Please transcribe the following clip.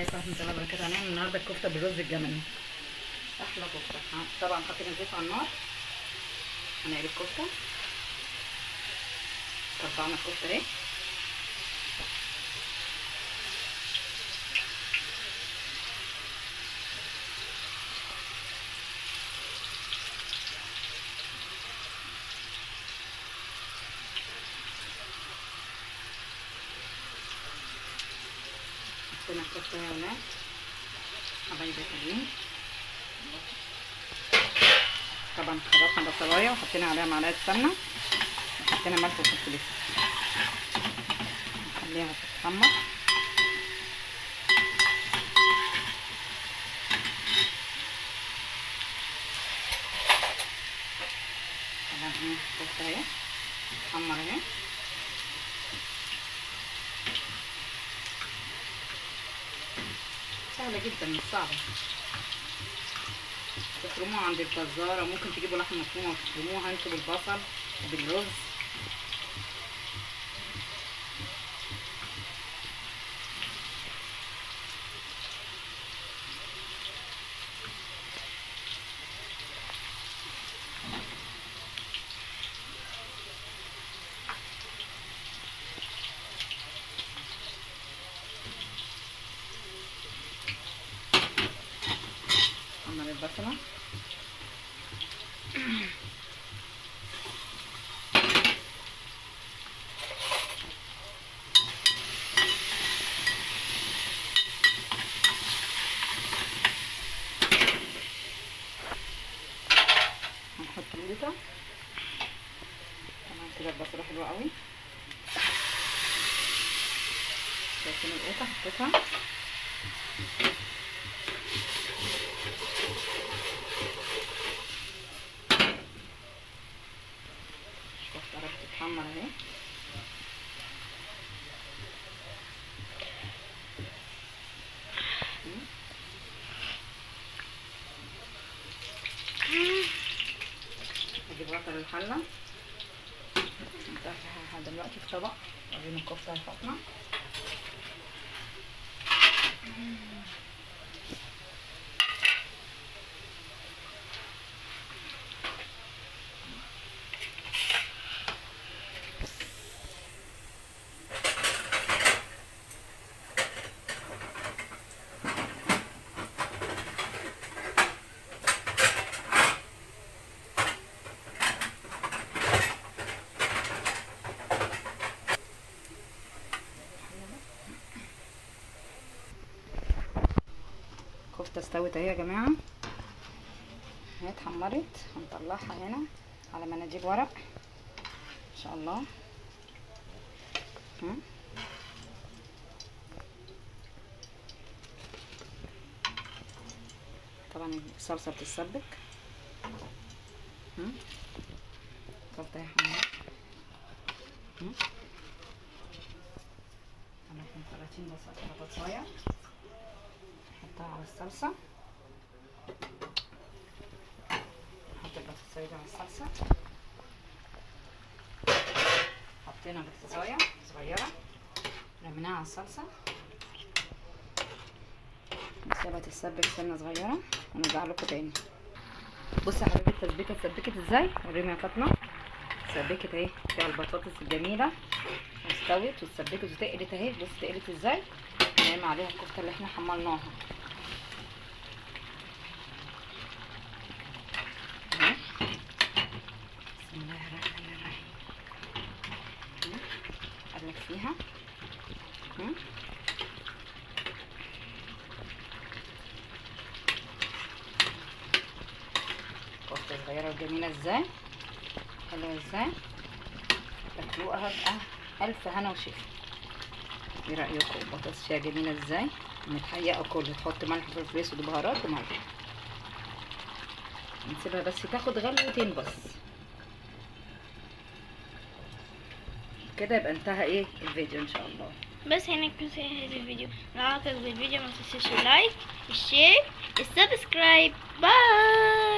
عليكم ورحمه الله وبركاته هنعمل النهارده الكفته بالرز الجملي احلى كفته ها، طبعا حطينا الزيت على النار هنقلي الكفته قطعنا الكفته اهي حطينا الكفته يا ولاد حبايبي حلوين طبعا خلطنا بصلايه وحطينا عليها معلقه سمنه وحطينا ملح وفلفل اسود نخليها تتحمر طبعا اهي الكفته اهي تتحمر اهي سهلة جدا مش صعبة تفرموها عند الجزارة ممكن تجيبوا لحمة مفرومة وتفرموها انتوا بالبصل وبالرز عمل البصلة هنحط القوطة تمام كده البصلة حلوة قوي شايفين القوطة حطيتها الكفتة قربت تتحمر اهي اجيب غطا للحلة نفتحها دلوقتي في طبق ورينا الكفتة الفاطمة الكفتة استوت اهي يا جماعة هي اتحمرت هنطلعها هنا على مناديل ورق ان شاء الله هم. طبعا الصلصة بتتسبك هم. الكفتة اهي حمرت هم. انا كنت 30 بصل بطاطساية نحطها على الصلصة نحط البطاطساية دي على الصلصة حطينا بطاطساية صغيرة رميناها على الصلصة نسيبها تتسبك سنة صغيرة ونرجع لكم تاني بصوا يا حبيبتي التسبيكة اتسبكت ازاي وريني يا فاطمة اتسبكت اهي فيها البطاطس الجميلة واستوت واتسبكت وتقلت اهي بص تقلت ازاي نعمل عليها الكفتة اللي احنا حمرناها اهي. بسم الله الرحمن الرحيم اهي. اقلب فيها اهي. كفتة صغيرة وجميلة ازاي حلوة ازاي تاكلوها بقى ألف هنا وشفا ايه رأيكم البطاطس فيها جميلة ازاي متهيئة كل تحط ملح وفلفل اسود وبهارات وملح نسيبها بس تاخد غلوتين بس كده يبقى انتهى ايه الفيديو ان شاء الله بس هنا يكون هذا الفيديو لو عجبك بالفيديو ما تنساش اللايك الشير السبسكرايب باي